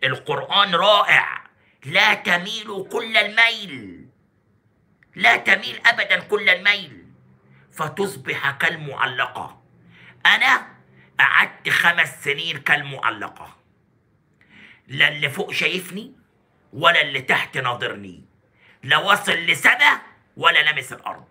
القرآن رائع لا تميل كل الميل لا تميل أبدا كل الميل فتصبح كالمعلقة أنا قعدت خمس سنين كالمعلقة لا اللي فوق شايفني ولا اللي تحت ناظرني لا وصل لسما ولا لمس الأرض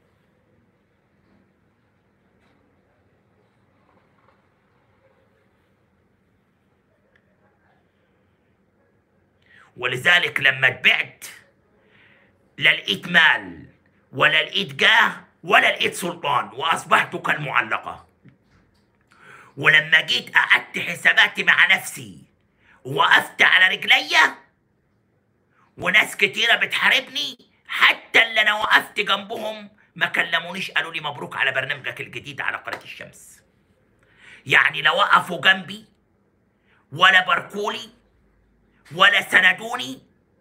ولذلك لما تبعت لا لقيت مال ولا لقيت جاه ولا لقيت سلطان واصبحت كالمعلقه ولما جيت قعدت حساباتي مع نفسي وقفت على رجليا وناس كتيره بتحاربني حتى اللي انا وقفت جنبهم ما كلمونيش قالوا لي مبروك على برنامجك الجديد على قناه الشمس يعني لا وقفوا جنبي ولا باركولي ولا سندوني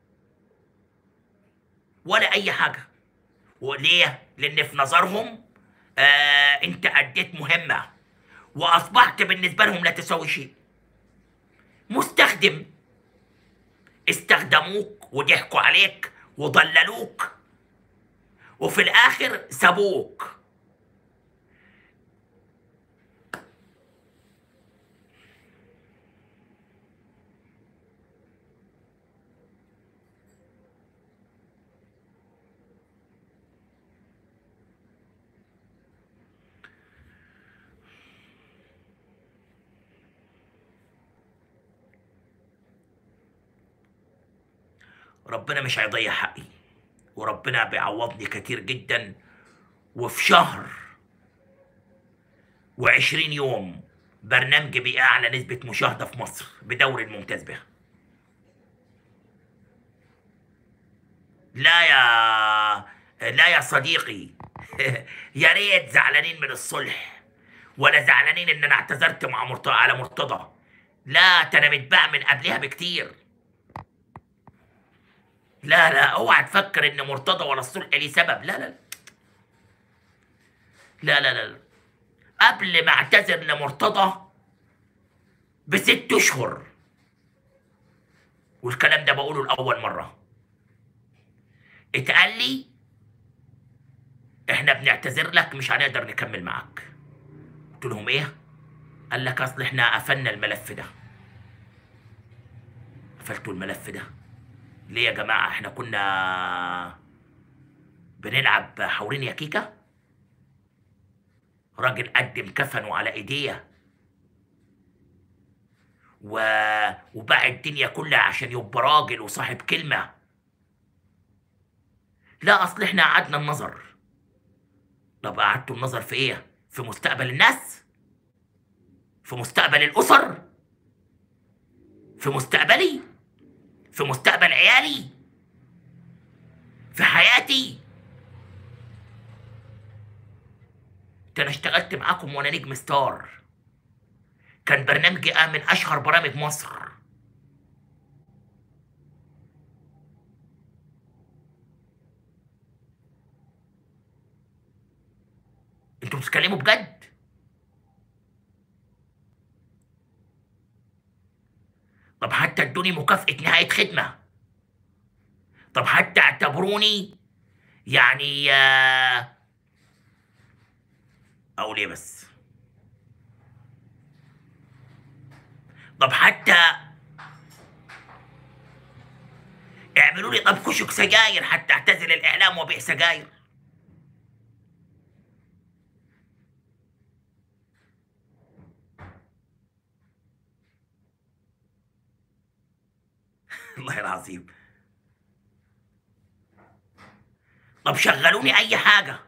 ولا اي حاجه وليه لان في نظرهم آه انت اديت مهمه واصبحت بالنسبه لهم لا تساوي شيء مستخدم استخدموك وضحكوا عليك وضللوك وفي الاخر سابوك ربنا مش هيضيع حقي وربنا بيعوضني كتير جدا وفي شهر وعشرين يوم برنامجي بأعلى نسبة مشاهدة في مصر بدوري الممتاز بها لا يا لا يا صديقي يا ريت زعلانين من الصلح ولا زعلانين ان انا اعتذرت مع مرتضى على مرتضى لا ده انا متباع من قبلها بكتير لا لا اوعى تفكر ان مرتضى ولا الصلح ليه سبب لا لا لا لا لا قبل ما اعتذر لمرتضى بست اشهر والكلام ده بقوله لاول مره اتقال لي احنا بنعتذر لك مش هنقدر نكمل معاك قلت لهم ايه قال لك اصل احنا قفلنا الملف ده قفلتوا الملف ده ليه يا جماعة احنا كنا بنلعب حورين يا كيكة راجل قدم كفنه على ايديه و... وباع الدنيا كلها عشان يبقى راجل وصاحب كلمة لا اصل احنا قعدنا النظر طب قعدتوا النظر في ايه في مستقبل الناس في مستقبل الاسر في مستقبلي في مستقبل عيالي في حياتي ده انا اشتغلت معاكم وانا نجم ستار كان برنامجي آه من اشهر برامج مصر انتوا بتتكلموا بجد طب حتى ادوني مكافأة نهاية خدمة طب حتى اعتبروني يعني آه، اقول ايه بس طب حتى اعملوا لي طب كشك سجاير حتى اعتزل الاعلام وبيع سجاير والله العظيم طب شغلوني اي حاجه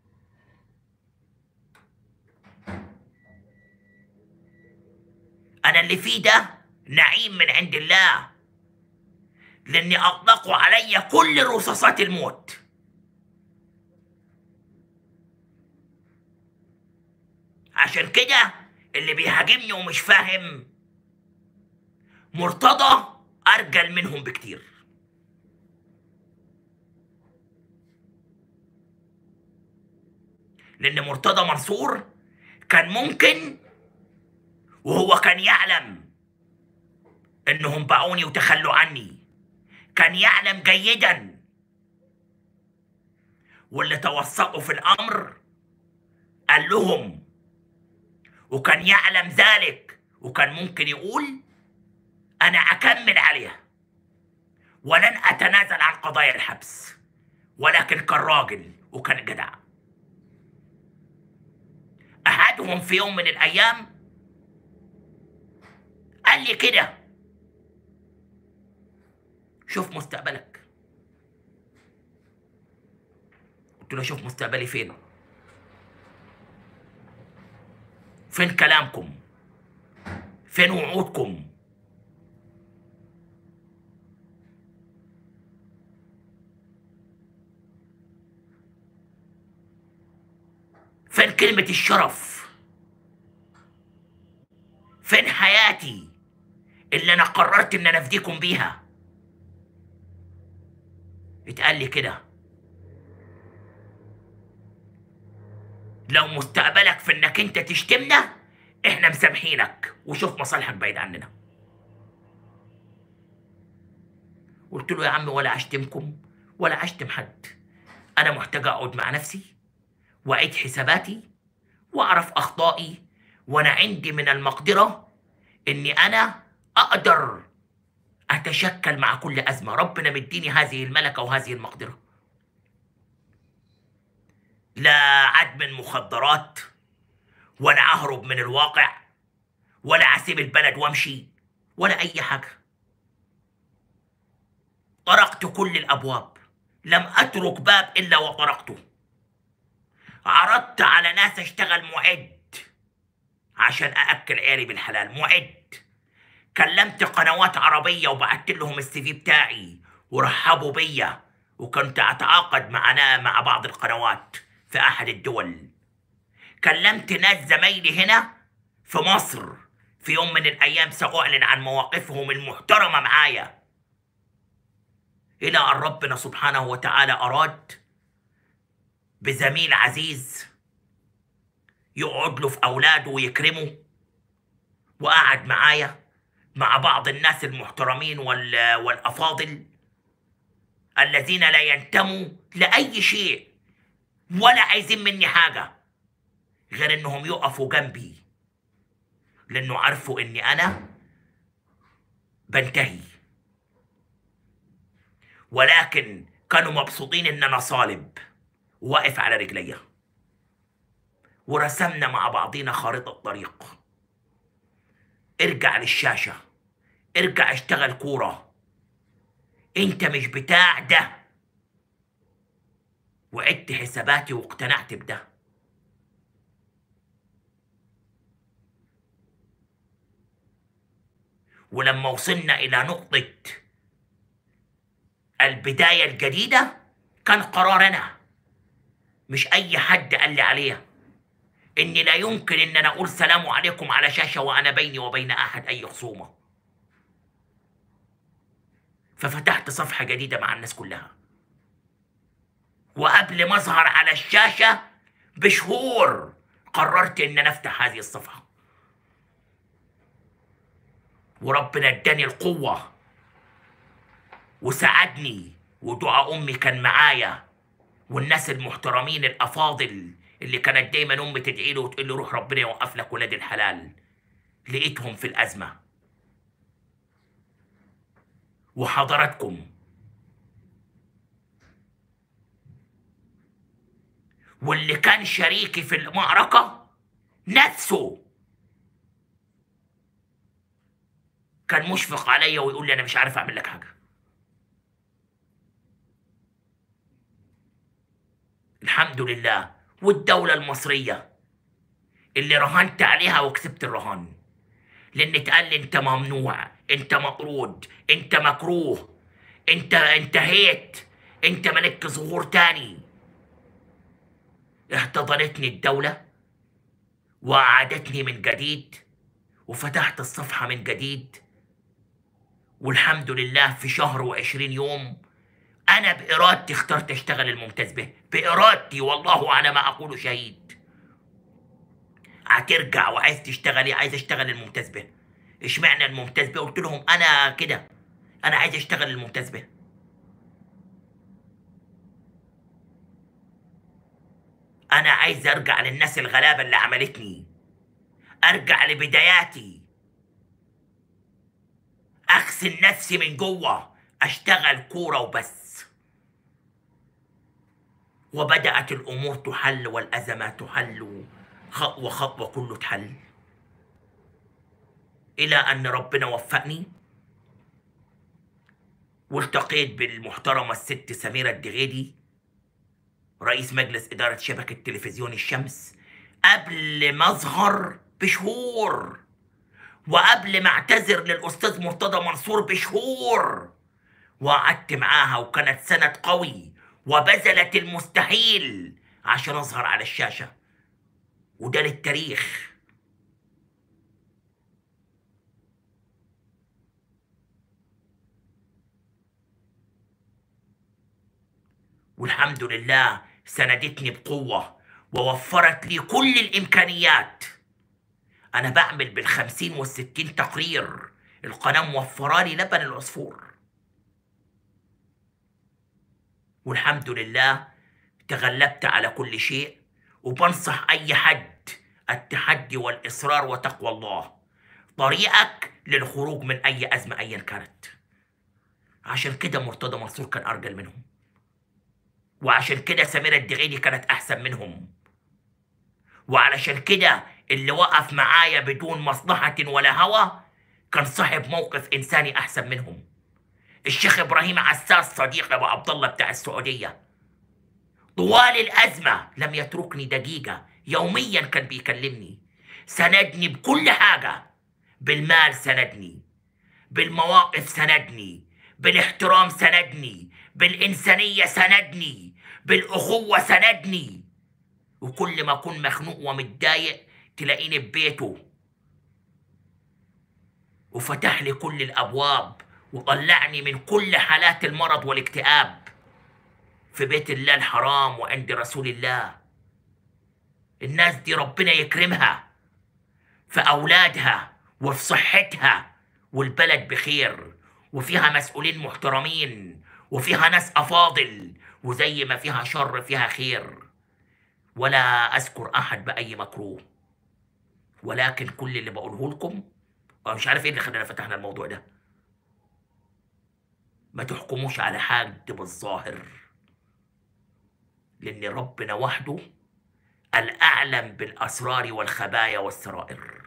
انا اللي فيه ده نعيم من عند الله لاني اطلقوا علي كل رصاصات الموت عشان كده اللي بيهاجمني ومش فاهم مرتضى ارجل منهم بكتير لان مرتضى منصور كان ممكن وهو كان يعلم انهم باعوني وتخلوا عني كان يعلم جيدا واللي توسطوا في الامر قال لهم وكان يعلم ذلك وكان ممكن يقول انا اكمل عليها ولن اتنازل عن قضايا الحبس ولكن كان راجل وكان جدع احدهم في يوم من الايام قال لي كده شوف مستقبلك قلت له شوف مستقبلي فين فين كلامكم فين وعودكم فين كلمة الشرف فين حياتي اللي انا قررت ان انا افديكم بيها اتقال لي كده لو مستقبلك في انك انت تشتمنا احنا مسامحينك وشوف مصالحك بعيد عننا قلت له يا عم ولا اشتمكم ولا اشتم حد انا محتاج اقعد مع نفسي واعيد حساباتي واعرف اخطائي وانا عندي من المقدره اني انا اقدر اتشكل مع كل ازمه ربنا مديني هذه الملكه وهذه المقدره لا عدم المخدرات ولا اهرب من الواقع ولا اسيب البلد وامشي ولا اي حاجه طرقت كل الابواب لم اترك باب الا وطرقته عرضت على ناس اشتغل معد عشان ااكل عيالي بالحلال معد كلمت قنوات عربيه وبعت لهم السي في بتاعي ورحبوا بيا وكنت اتعاقد مع مع بعض القنوات في احد الدول كلمت ناس زمايلي هنا في مصر في يوم من الايام ساعلن عن مواقفهم المحترمه معايا الى ان ربنا سبحانه وتعالى اراد بزميل عزيز يقعد له في اولاده ويكرمه وقعد معايا مع بعض الناس المحترمين وال- والافاضل الذين لا ينتموا لاي شيء ولا عايزين مني حاجه غير انهم يقفوا جنبي لانه عارفوا اني انا بنتهي ولكن كانوا مبسوطين ان انا صالب واقف على رجليا ورسمنا مع بعضينا خارطة طريق ارجع للشاشة ارجع اشتغل كورة انت مش بتاع ده وعدت حساباتي واقتنعت بده ولما وصلنا إلى نقطة البداية الجديدة كان قرارنا مش أي حد قال لي عليه إني لا يمكن إن أنا أقول سلام عليكم على شاشة وأنا بيني وبين أحد أي خصومة ففتحت صفحة جديدة مع الناس كلها وقبل ما أظهر على الشاشة بشهور قررت إن أنا أفتح هذه الصفحة وربنا اداني القوة وساعدني ودعاء أمي كان معايا والناس المحترمين الأفاضل اللي كانت دايما أمي تدعي له وتقول له روح ربنا يوقف لك ولاد الحلال لقيتهم في الأزمة وحضراتكم واللي كان شريكي في المعركة نفسه كان مشفق عليا ويقول لي انا مش عارف اعمل لك حاجه الحمد لله والدولة المصرية اللي رهنت عليها وكسبت الرهان لان اتقال لي انت ممنوع انت مطرود انت مكروه انت انتهيت انت ملك ظهور تاني احتضنتني الدولة وأعادتني من جديد وفتحت الصفحة من جديد والحمد لله في شهر وعشرين يوم أنا بإرادتي اخترت أشتغل الممتاز به بإرادتي والله على ما أقول شهيد هترجع وعايز تشتغل إيه عايز أشتغل الممتاز به اشمعنى الممتاز به قلت لهم انا كده انا عايز اشتغل الممتاز به انا عايز ارجع للناس الغلابه اللي عملتني ارجع لبداياتي اغسل نفسي من جوه اشتغل كوره وبس وبدات الامور تحل والازمات تحل خطوه خطوه كله اتحل الى ان ربنا وفقني والتقيت بالمحترمه الست سميره الدغيدي رئيس مجلس اداره شبكه تلفزيون الشمس قبل ما اظهر بشهور وقبل ما اعتذر للاستاذ مرتضى منصور بشهور وقعدت معاها وكانت سند قوي وبذلت المستحيل عشان اظهر على الشاشه وده للتاريخ والحمد لله سندتني بقوة ووفرت لي كل الإمكانيات أنا بعمل بالخمسين والستين تقرير القناة موفرة لي لبن العصفور والحمد لله تغلبت على كل شيء وبنصح أي حد التحدي والإصرار وتقوى الله طريقك للخروج من أي أزمة أيا كانت عشان كده مرتضى منصور كان أرجل منهم وعشان كده سميرة الدغيدي كانت أحسن منهم وعلشان كده اللي وقف معايا بدون مصلحة ولا هوى كان صاحب موقف إنساني أحسن منهم الشيخ إبراهيم عساس صديق أبو عبد الله بتاع السعودية طوال الأزمة لم يتركني دقيقة يوميا كان بيكلمني سندني بكل حاجة بالمال سندني بالمواقف سندني بالاحترام سندني بالإنسانية سندني بالأخوة سندني وكل ما أكون مخنوق ومتضايق تلاقيني ببيته وفتح لي كل الأبواب وطلعني من كل حالات المرض والاكتئاب في بيت الله الحرام وعند رسول الله الناس دي ربنا يكرمها في أولادها وفي صحتها والبلد بخير وفيها مسؤولين محترمين وفيها ناس أفاضل وزي ما فيها شر فيها خير ولا أذكر أحد بأي مكروه ولكن كل اللي بقوله لكم أنا مش عارف إيه اللي خلانا فتحنا الموضوع ده ما تحكموش على حد بالظاهر لأن ربنا وحده الأعلم بالأسرار والخبايا والسرائر